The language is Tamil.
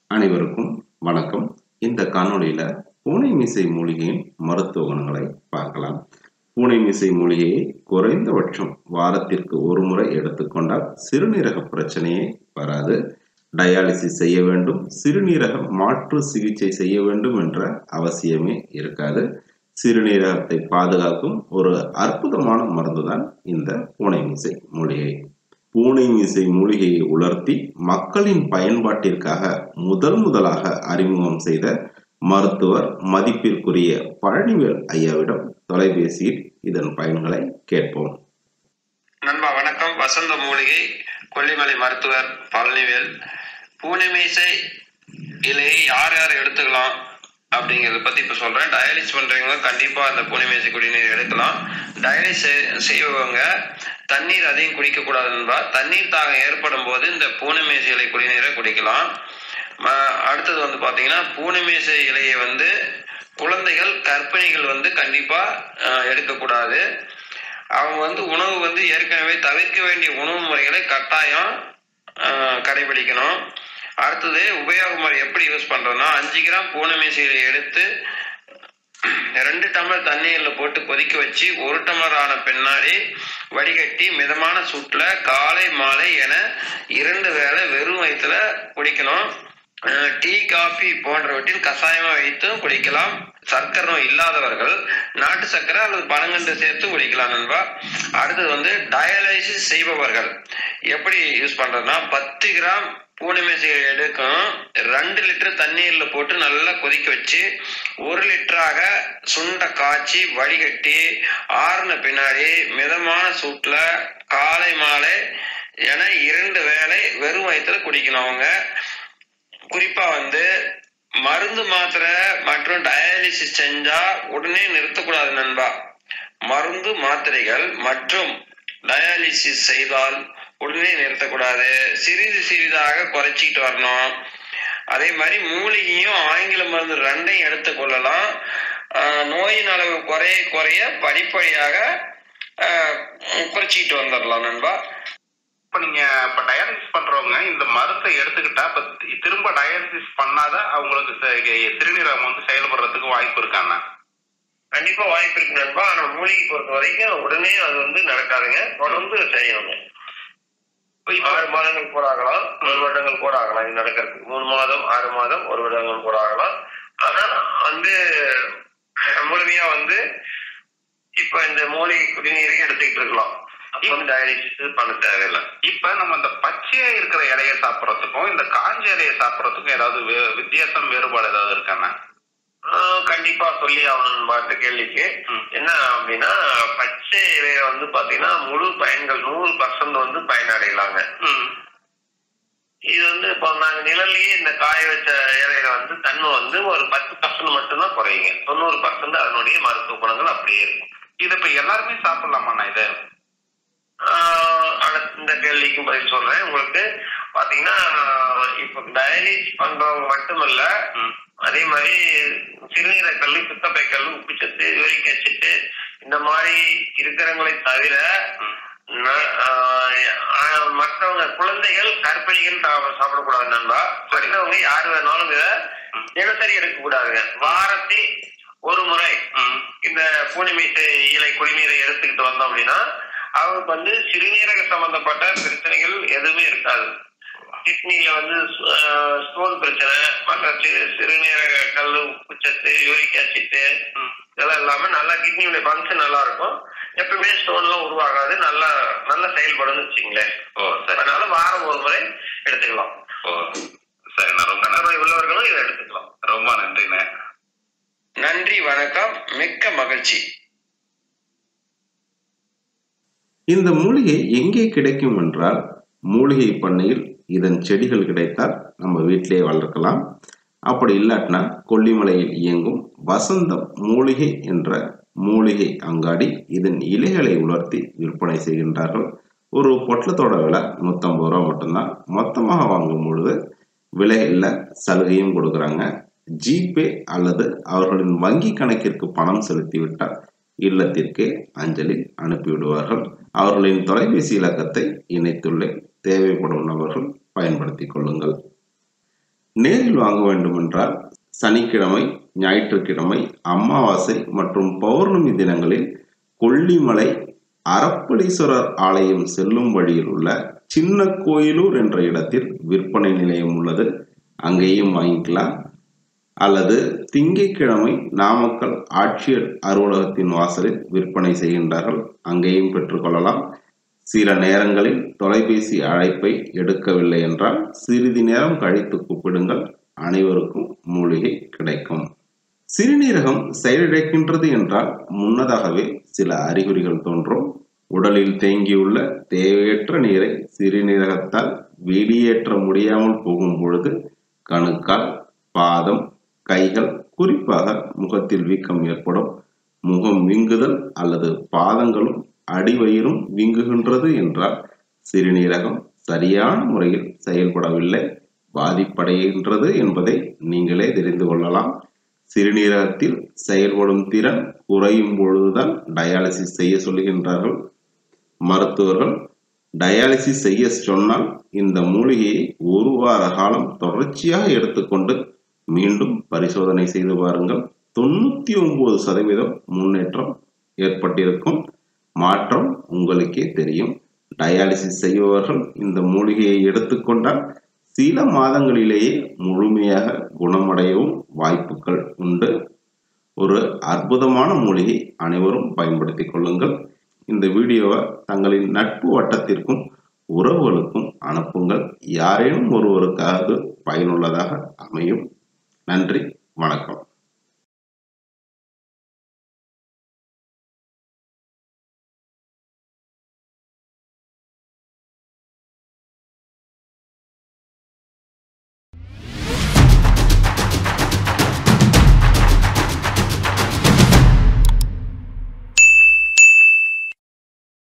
அனைவருக்கும் வணக்கம் இந்த காணொளியில பூனை மீசை மூலிகையின் மருத்துவ குணங்களை பார்க்கலாம் பூனை மீசை மூலிகையை குறைந்தபட்சம் வாரத்திற்கு ஒரு முறை எடுத்துக்கொண்டால் சிறுநீரக பிரச்சனையே வராது டயாலிசிஸ் செய்ய வேண்டும் சிறுநீரக மாற்று சிகிச்சை செய்ய வேண்டும் என்ற அவசியமே இருக்காது சிறுநீரகத்தை பாதுகாக்கும் ஒரு அற்புதமான மருந்துதான் இந்த பூனை மீசை மூலிகை பூனை மீசை மூலிகையை உலர்த்தி மக்களின் பயன்பாட்டிற்காக முதல் முதலாக அறிமுகம் செய்த மருத்துவர் மதிப்பிற்குரிய பழனிவேல் ஐயாவிடம் தொலைபேசியில் இதன் பயன்களை கேட்போம் நண்பா வணக்கம் வசந்த மூலிகை கொல்லிமலை மருத்துவர் பழனிவேல் பூனைமீசை இலையை யார் யார் எடுத்துக்கலாம் அப்படிங்கிறத பத்தி இப்ப சொல்றேன் டயாலிஸ் பண்றவங்க கண்டிப்பா அந்த பூனைமேசை குடிநீர் எடுக்கலாம் டயாலிஸ் செய்வவங்க தண்ணீர் அதிகம் குடிக்க கூடாதுன்பா தண்ணீர் தாகம் ஏற்படும் போது இந்த பூனைமேசை இலை குடிநீரை குடிக்கலாம் ம- அடுத்தது வந்து பாத்தீங்கன்னா பூனைமேசை இலையை வந்து குழந்தைகள் கர்ப்பிணிகள் வந்து கண்டிப்பா அஹ், எடுக்கக்கூடாது அவங்க வந்து உணவு வந்து ஏற்கனவே தவிர்க்க வேண்டிய உணவு முறைகளை கட்டாயம் ஆஹ், கடைபிடிக்கணும் அடுத்தது உபயோக முறை எப்படி யூஸ் பண்றோம்னா அஞ்சு கிராம் பூனமீசையில எடுத்து ரெண்டு டம்ளர் தண்ணீர்ல போட்டு கொதிக்க வச்சு ஒரு டம்ளர் ஆன பின்னாடி வடிகட்டி மிதமான சூட்டுல காலை மாலை என இரண்டு வேளை வெறும் வயிற்றுல குடிக்கணும் அஹ் டீ காஃபி போன்றவற்றில் கஷாயமா வைத்தும் குடிக்கலாம் சர்க்கரை நோய் இல்லாதவர்கள் நாட்டு சர்க்கரை அல்லது பனங்கண்டு சேர்த்து குடிக்கலாம் நண்பா அடுத்தது வந்து டயாலிசிஸ் செய்பவர்கள் எப்படி யூஸ் பண்றதுன்னா பத்து கிராம் பூனைமேசை எடுக்கும் ரெண்டு லிட்டர் தண்ணீர்ல போட்டு நல்லா கொதிக்க வச்சு ஒரு லிட்டராக சுண்ட காய்ச்சி வடிகட்டி ஆறுன பின்னாடி மிதமான சூட்டுல காலை மாலை என இரண்டு வேளை வெறும் வயிற்றுல குடிக்கணும் அவங்க குறிப்பா வந்து மருந்து மாத்திரை மற்றும் டயாலிசிஸ் செஞ்சா உடனே நிறுத்தக்கூடாது நண்பா மருந்து மாத்திரைகள் மற்றும் டயாலிசிஸ் செய்தால் உடனே நிறுத்தக்கூடாது சிறிது சிறிதாக குறைச்சிக்கிட்டு வரணும் அதே மாதிரி மூலிகையும் ஆங்கில மருந்து ரெண்டையும் எடுத்துக்கொள்ளலாம் ஆஹ் நோயின் அளவு குறைய குறைய படிப்படியாக ஆஹ் குறைச்சிக்கிட்டு வந்துடலாம் நண்பா இப்ப நீங்க இப்ப டயாலிசிஸ் பண்றவங்க இந்த மருந்தை எடுத்துக்கிட்டா இப்ப தி- திரும்ப டயாலிசிஸ் பண்ணாத அவங்களுக்கு செ- சிறுநீரகம் வந்து செயல்படுறதுக்கு வாய்ப்பு இருக்காண்ணா கண்டிப்பா வாய்ப்பு இருக்கு நண்பா ஆனா மூலிகை பொறுத்த வரைக்கும் உடனே அது வந்து நடக்காதுங்க தொடர்ந்து செய்யணுங்க இப்ப இப்ப ஆறு மாதங்கள் கூட ஆகலாம் ஒரு வருடங்கள் கூட ஆகலாம் இது நடக்கிறதுக்கு மூணு மாதம் ஆறு மாதம் ஒரு வருடங்கள் கூட ஆகலாம் ஆனா வந்து முழுமையா வந்து இப்ப இந்த மூலிகை குடிநீரை எடுத்துக்கிட்டு இருக்கலாம் அப்ப வந்து டயாலிசிஸ் பண்ண தேவையில்லை இப்ப நம்ம இந்த பச்சையா இருக்கிற இலைய சாப்பிடறதுக்கும் இந்த காஞ்ச இலைய சாப்பிடறதுக்கும் ஏதாவது வே- வித்தியாசம் வேறுபாடு ஏதாவது இருக்காண்ணா ஆஹ் கண்டிப்பா சொல்லி ஆகணும் அடுத்த கேள்விக்கு ம். என்ன அப்படின்னா பச்சை இலையில வந்து பாத்தீங்கன்னா முழு பயன்கள் நூறு பர்சன்ட் வந்து பயனடையலாங்க ம். இது வந்து இப்போ நாங்க நிழல்லையே இந்த காய வச்ச இலையில வந்து தன்மை வந்து ஒரு பத்து பர்சன்ட் மட்டும்தான் குறையுங்க தொண்ணூறு பர்சன்ட் அதனுடைய மருத்துவ குணங்கள் அப்படியே இருக்கும் இது இப்ப எல்லாருமே சாப்பிடலாமாண்ணா இது ஆஹ் அடுத்த இந்த கேள்விக்கும் பதில் சொல்றேன் உங்களுக்கு பாத்தீங்கன்னா இப்போ டயாலிஸ் பண்றவங்க மட்டுமல்ல ம். அதே மாதிரி சிறுநீரக கல் பித்தப்பை கல் உப்புச்சத்து யூரிக் அசிட் இந்த மாதிரி இருக்கிறவங்களை தவிர ம். ந- ஆஹ் ஆஹ் மற்றவங்க குழந்தைகள் கர்ப்பிணிகள் சாப்பிட- சாப்பிடக்கூடாது நண்பா மற்றவங்க யாரு வேணாலும் இதை ம். தினசரி எடுக்கக்கூடாதுங்க வாரத்தில் ஒரு முறை ம். இந்த பூனிமீசை இலை குடிநீரை எடுத்துக்கிட்டு வந்தோம் அப்படின்னா அவங்களுக்கு வந்து சிறுநீரக சம்பந்தப்பட்ட பிரச்சனைகள் எதுவுமே இருக்காது கிட்னில வந்து ஸ்டோன் பிரச்சனை மற்ற சிறு சிறுநீரக கல் உப்புச்சத்து யூரிக் ஆசிட் ம். இதெல்லாம் இல்லாம நல்லா கிட்னியுடைய ஃபங்க்ஷன் நல்லா இருக்கும் எப்பவுமே ஸ்டோன் எல்லாம் உருவாகாது நல்லா நல்லா செயல்படும்னு வச்சுங்களேன் ஓ சரி அதனால வாரம் ஒரு முறை எடுத்துக்கலாம் ஓ சரிண்ணா ரொம்ப சர்க்கரை நன்றி நோய் உள்ளவர்களும் இதை எடுத்துக்கலாம் ரொம்ப நன்றிண்ணே நன்றி வணக்கம் மிக்க மகிழ்ச்சி இந்த மூலிகை எங்கே கிடைக்கும் என்றால் மூலிகை பண்ணையில் இதன் செடிகள் கிடைத்தால் நம்ம வீட்டிலேயே வளர்க்கலாம் அப்படி இல்லாட்டினா கொல்லிமலையில் இயங்கும் வசந்தம் மூலிகை என்ற மூலிகை அங்காடி இதன் இலைகளை உலர்த்தி விற்பனை செய்கின்றார்கள் ஒரு பொட்டலத்தோட விலை நூற்றம்பது ரூபா மட்டும்தான் மொத்தமாக வாங்கும் பொழுது விலையில் சலுகையும் கொடுக்குறாங்க ஜிபே அல்லது அவர்களின் வங்கி கணக்கிற்கு பணம் செலுத்திவிட்டால் இல்லத்திற்கே அஞ்சலி அனுப்பிவிடுவார்கள் அவர்களின் தொலைபேசி இலக்கத்தை இணைத்துள்ளேன் தேவைப்படும் நபர்கள் பயன்படுத்திக் கொள்ளுங்கள் நேரில் வாங்க வேண்டுமென்றால் சனிக்கிழமை ஞாயிற்றுக்கிழமை அமாவாசை மற்றும் பௌர்ணமி தினங்களில் கொல்லிமலை அறப்பளீஸ்வரர் ஆலயம் செல்லும் வழியில் உள்ள சின்ன கோயிலூர் என்ற இடத்தில் விற்பனை நிலையம் உள்ளது அங்கேயும் வாங்கிக்கலாம் அல்லது திங்கட்கிழமை நாமக்கல் ஆட்சியர் அலுவலகத்தின் வாசலில் விற்பனை செய்கின்றார்கள் அங்கேயும் பெற்றுக்கொள்ளலாம் சில நேரங்களில் தொலைபேசி அழைப்பை எடுக்கவில்லை என்றால் சிறிது நேரம் கழித்து கூப்பிடுங்கள் அனைவருக்கும் மூலிகை கிடைக்கும் சிறுநீரகம் செயலிழக்கின்றது என்றால் முன்னதாகவே சில அறிகுறிகள் தோன்றும் உடலில் தேங்கியுள்ள தேவையற்ற நீரை சிறுநீரகத்தால் வெளியேற்ற முடியாமல் போகும் பொழுது கணுக்கால் பாதம் கைகள் குறிப்பாக முகத்தில் வீக்கம் ஏற்படும் முகம் வீங்குதல் அல்லது பாதங்களும் அடிவயிறும் வீங்குகின்றது என்றால் சிறுநீரகம் சரியான முறையில் செயல்படவில்லை பாதிப்படைகின்றது என்பதை நீங்களே தெரிந்து கொள்ளலாம் சிறுநீரகத்தில் செயல்படும் திறன் குறையும் பொழுதுதான் டயாலிசிஸ் செய்ய சொல்லுகின்றார்கள் மருத்துவர்கள் டயாலிசிஸ் செய்ய சொன்னால் இந்த மூலிகையை ஒரு வார காலம் தொடர்ச்சியாக எடுத்துக்கொண்டு மீண்டும் பரிசோதனை செய்து பாருங்கள் தொண்ணூத்தி ஒன்பது சதவீதம் முன்னேற்றம் ஏற்பட்டிருக்கும் மாற்றம் உங்களுக்கே தெரியும் டயாலிசிஸ் செய்பவர்கள் இந்த மூலிகையை எடுத்துக்கொண்டால் சில மாதங்களிலேயே முழுமையாக குணமடையவும் வாய்ப்புகள் உண்டு ஒரு அற்புதமான மூலிகை அனைவரும் பயன்படுத்திக் கொள்ளுங்கள் இந்த வீடியோவை தங்களின் நட்பு வட்டத்திற்கும் உறவுகளுக்கும் அனுப்புங்கள் யாரேனும் ஒருவருக்காக பயனுள்ளதாக அமையும் நன்றி வணக்கம்